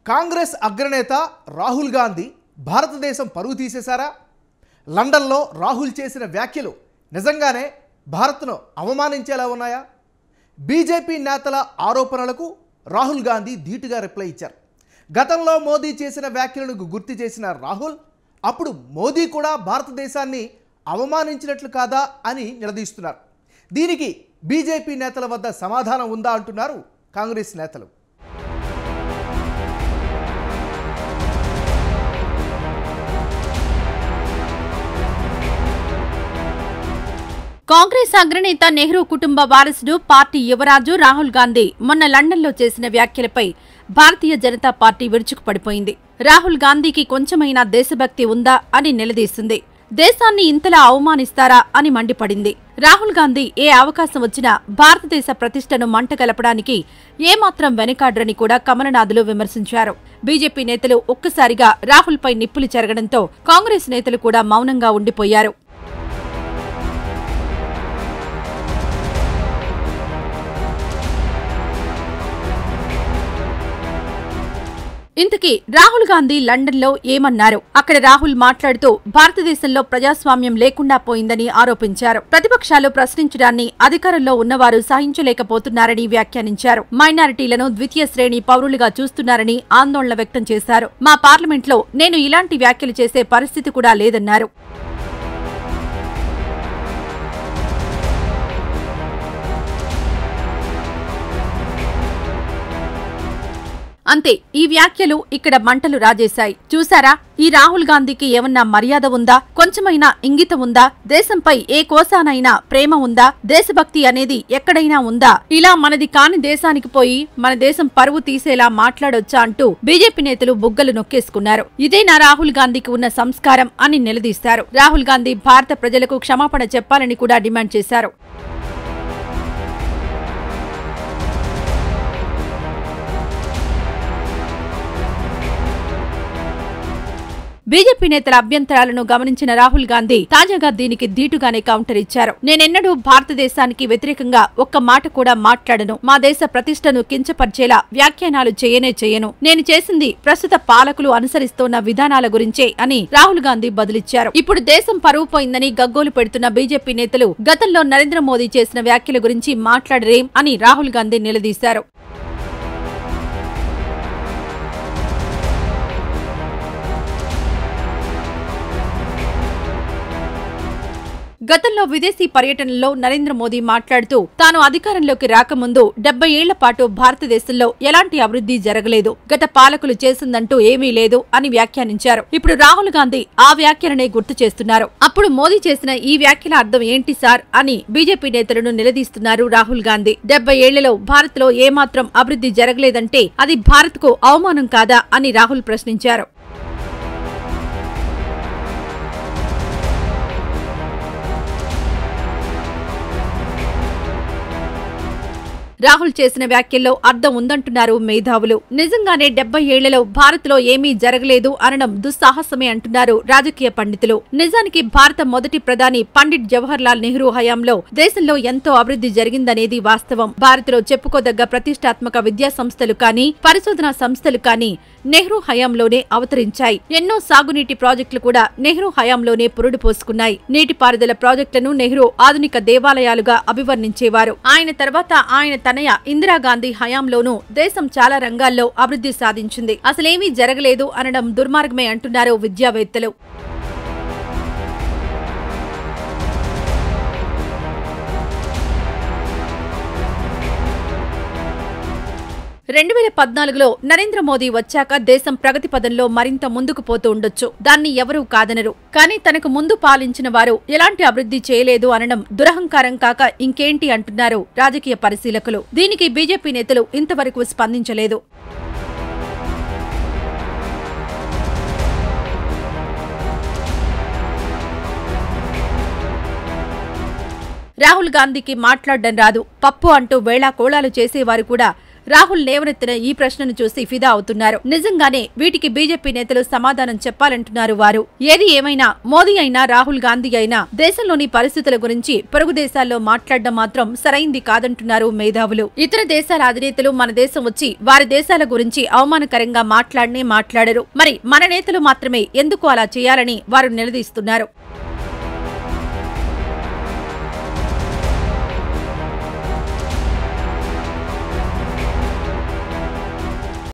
కాంగ్రెస్ అగ్రనేత రాహుల్ గాంధీ భారతదేశం పరువు తీసేశారా లండన్లో రాహుల్ చేసిన వ్యాఖ్యలు నిజంగానే భారత్ను అవమానించేలా ఉన్నాయా బీజేపీ నేతల ఆరోపణలకు రాహుల్ గాంధీ ధీటుగా రిప్లై ఇచ్చారు గతంలో మోదీ చేసిన వ్యాఖ్యలను గుర్తు చేసిన రాహుల్ అప్పుడు మోదీ కూడా భారతదేశాన్ని అవమానించినట్లు కాదా అని నిలదీస్తున్నారు దీనికి బీజేపీ నేతల వద్ద సమాధానం ఉందా అంటున్నారు కాంగ్రెస్ నేతలు కాంగ్రెస్ అగ్రనేత నెహ్రూ కుటుంబ వారసుడు పార్టీ యువరాజు రాహుల్ గాంధీ మొన్న లండన్లో చేసిన వ్యాఖ్యలపై భారతీయ జనతా పార్టీ విరుచుకుపడిపోయింది రాహుల్ గాంధీకి కొంచెమైనా దేశభక్తి ఉందా అని నిలదీసింది దేశాన్ని ఇంతలా అవమానిస్తారా అని మండిపడింది రాహుల్ గాంధీ ఏ అవకాశం వచ్చినా భారతదేశ ప్రతిష్టను మంటగలపడానికి ఏమాత్రం వెనకాడ్రని కూడా కమలనాథులు విమర్శించారు బీజేపీ నేతలు ఒక్కసారిగా రాహుల్పై నిప్పులు చెరగడంతో కాంగ్రెస్ నేతలు కూడా మౌనంగా ఉండిపోయారు ఇంతకీ రాహుల్ గాంధీ లండన్లో ఏమన్నారు అక్కడ రాహుల్ మాట్లాడుతూ భారతదేశంలో ప్రజాస్వామ్యం లేకుండా పోయిందని ఆరోపించారు ప్రతిపక్షాలు ప్రశ్నించడాన్ని అధికారంలో ఉన్నవారు సహించలేకపోతున్నారని వ్యాఖ్యానించారు మైనారిటీలను ద్వితీయ శ్రేణి పౌరులుగా చూస్తున్నారని ఆందోళన వ్యక్తం చేశారు మా పార్లమెంట్లో నేను ఇలాంటి వ్యాఖ్యలు చేసే పరిస్థితి కూడా లేదన్నారు అంతే ఈ వ్యాఖ్యలు ఇక్కడ మంటలు రాజేశాయి చూసారా ఈ రాహుల్ గాంధీకి ఏమన్నా మర్యాద ఉందా కొంచెమైనా ఇంగితం ఉందా దేశంపై ఏ కోసానైనా ప్రేమ ఉందా దేశభక్తి అనేది ఎక్కడైనా ఉందా ఇలా మనది కాని దేశానికి పోయి మన దేశం పరువు తీసేలా మాట్లాడొచ్చా అంటూ బీజేపీ నేతలు బుగ్గలు నొక్కేసుకున్నారు ఇదేనా రాహుల్ గాంధీకి ఉన్న సంస్కారం అని నిలదీశారు రాహుల్ గాంధీ భారత ప్రజలకు క్షమాపణ చెప్పాలని కూడా డిమాండ్ చేశారు బీజేపీ నేతల అభ్యంతరాలను గమనించిన రాహుల్ గాంధీ తాజాగా దీనికి ధీటుగానే కౌంటర్ ఇచ్చారు నేనెన్నడూ భారతదేశానికి వ్యతిరేకంగా ఒక్క మాట కూడా మాట్లాడను మా దేశ ప్రతిష్టను కించపరిచేలా వ్యాఖ్యానాలు చేయనే చేయను నేను చేసింది ప్రస్తుత పాలకులు అనుసరిస్తోన్న విధానాల గురించే అని రాహుల్ గాంధీ బదులిచ్చారు ఇప్పుడు దేశం పరువు పోయిందని గగ్గోలు పెడుతున్న బీజేపీ నేతలు గతంలో నరేంద్ర మోదీ చేసిన వ్యాఖ్యల గురించి మాట్లాడరేం అని రాహుల్ గాంధీ నిలదీశారు గతంలో విదేశీ పర్యటనలో నరేంద్ర మోదీ మాట్లాడుతూ తాను అధికారంలోకి రాకముందు డెబ్బై ఏళ్ల పాటు భారతదేశంలో ఎలాంటి అభివృద్ధి జరగలేదు గత పాలకులు చేసిందంటూ ఏమీ లేదు అని వ్యాఖ్యానించారు ఇప్పుడు రాహుల్ గాంధీ ఆ వ్యాఖ్యలనే గుర్తు చేస్తున్నారు అప్పుడు మోదీ చేసిన ఈ వ్యాఖ్యల అర్థం ఏంటి సార్ అని బీజేపీ నేతలను నిలదీస్తున్నారు రాహుల్ గాంధీ డెబ్బై ఏళ్లలో భారత్ లో ఏమాత్రం అభివృద్ధి జరగలేదంటే అది భారత్ కు అవమానం కాదా అని రాహుల్ ప్రశ్నించారు రాహుల్ చేసిన వ్యాఖ్యల్లో అర్థం ఉందంటున్నారు మేధావులు నిజంగానే డెబ్బై ఏళ్లలో భారత్ లో ఏమీ జరగలేదు అనడం దుస్సాహసమే అంటున్నారు రాజకీయ పండితులు నిజానికి భారత మొదటి ప్రధాని పండిట్ జవహర్ లాల్ నెహ్రూ హయాంలో దేశంలో ఎంతో అభివృద్ధి జరిగిందనేది వాస్తవం భారత్ లో చెప్పుకోదగ్గ ప్రతిష్టాత్మక విద్యా సంస్థలు కానీ పరిశోధనా సంస్థలు కానీ నెహ్రూ హయాంలోనే అవతరించాయి ఎన్నో సాగునీటి ప్రాజెక్టులు కూడా నెహ్రూ హయాంలోనే పురుడు పోసుకున్నాయి నీటిపారుదల ప్రాజెక్టులను నెహ్రూ ఆధునిక దేవాలయాలుగా అభివర్ణించేవారు ఆయన తర్వాత ఆయన తనయ ఇందిరాగాంధీ హయాంలోనూ దేశం చాలా రంగాల్లో అభివృద్ధి సాధించింది అసలేమీ జరగలేదు అనడం దుర్మార్గమే అంటున్నారు విద్యావేత్తలు రెండు వేల పద్నాలుగులో నరేంద్ర మోదీ వచ్చాక దేశం ప్రగతి పదంలో మరింత ముందుకు పోతూ ఉండొచ్చు దాన్ని ఎవరూ కాదనరు కానీ తనకు ముందు పాలించిన వారు ఎలాంటి అభివృద్ధి చేయలేదు అనడం దురహంకారం కాక ఇంకేంటి అంటున్నారు రాజకీయ పరిశీలకులు దీనికి బీజేపీ నేతలు ఇంతవరకు స్పందించలేదు రాహుల్ గాంధీకి మాట్లాడడం రాదు పప్పు అంటూ వేళాకోళాలు చేసేవారు కూడా రాహుల్ లేవనెత్తిన ఈ ప్రశ్నను చూసి ఫిదా అవుతున్నారు నిజంగానే వీటికి బీజేపీ నేతలు సమాధానం చెప్పాలంటున్నారు వారు ఏది ఏమైనా మోదీ అయినా రాహుల్ గాంధీ అయినా దేశంలోని పరిస్థితుల గురించి పొరుగు దేశాల్లో మాట్లాడడం మాత్రం సరైంది కాదంటున్నారు మేధావులు ఇతర దేశాల అధినేతలు మన దేశం వచ్చి వారి దేశాల గురించి అవమానకరంగా మాట్లాడనే మాట్లాడరు మరి మన నేతలు మాత్రమే ఎందుకు అలా చేయాలని వారు నిలదీస్తున్నారు